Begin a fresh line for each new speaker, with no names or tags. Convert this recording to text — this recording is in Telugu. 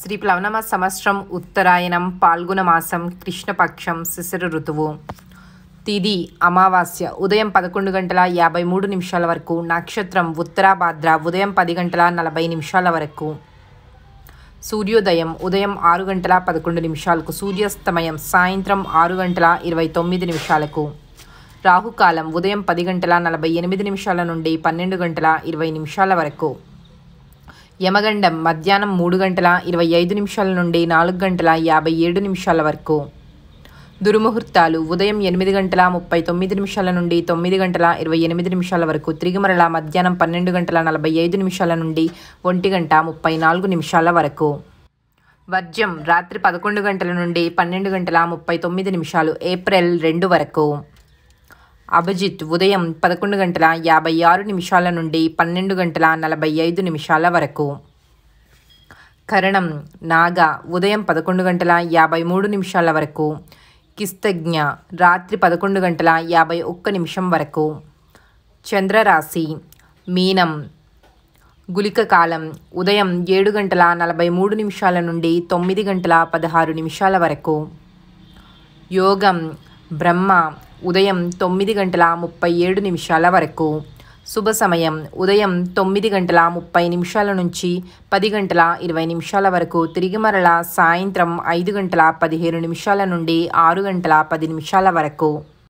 శ్రీ ప్లవనమ సంవత్సరం ఉత్తరాయణం పాల్గొన మాసం కృష్ణపక్షం శిశిర ఋతువు తిది అమావాస్య ఉదయం పదకొండు గంటల యాభై మూడు నిమిషాల వరకు నక్షత్రం ఉత్తరాభాద్ర ఉదయం పది గంటల నలభై నిమిషాల వరకు సూర్యోదయం ఉదయం ఆరు గంటల పదకొండు నిమిషాలకు సూర్యాస్తమయం సాయంత్రం ఆరు గంటల ఇరవై తొమ్మిది నిమిషాలకు రాహుకాలం ఉదయం పది గంటల నలభై ఎనిమిది నిమిషాల నుండి పన్నెండు గంటల ఇరవై నిమిషాల వరకు యమగండం మధ్యాహ్నం మూడు గంటల ఇరవై ఐదు నిమిషాల నుండి నాలుగు గంటల యాభై ఏడు నిమిషాల వరకు దుర్ముహూర్తాలు ఉదయం ఎనిమిది గంటల ముప్పై తొమ్మిది నిమిషాల నుండి తొమ్మిది గంటల ఇరవై ఎనిమిది నిమిషాల వరకు తిరిగి మరలా మధ్యాహ్నం పన్నెండు గంటల నలభై ఐదు నిమిషాల నుండి ఒంటి గంట ముప్పై నాలుగు నిమిషాల వరకు వర్జ్యం రాత్రి పదకొండు గంటల నుండి పన్నెండు గంటల ముప్పై తొమ్మిది నిమిషాలు ఏప్రిల్ రెండు వరకు అభిజిత్ ఉదయం పదకొండు గంటల యాభై ఆరు నిమిషాల నుండి పన్నెండు గంటల నలభై ఐదు నిమిషాల వరకు కరణం నాగ ఉదయం పదకొండు గంటల యాభై మూడు నిమిషాల వరకు కిస్తజ్ఞ రాత్రి పదకొండు గంటల యాభై ఒక్క నిమిషం వరకు చంద్రరాశి మీనం గులిక కాలం ఉదయం ఏడు గంటల నలభై మూడు నిమిషాల నుండి తొమ్మిది గంటల పదహారు నిమిషాల వరకు యోగం బ్రహ్మ ఉదయం తొమ్మిది గంటల ముప్పై ఏడు నిమిషాల వరకు శుభ సమయం ఉదయం తొమ్మిది గంటల ముప్పై నిమిషాల నుంచి పది గంటల ఇరవై నిమిషాల వరకు తిరిగి మరల సాయంత్రం ఐదు గంటల పదిహేను నిమిషాల నుండి ఆరు గంటల పది నిమిషాల వరకు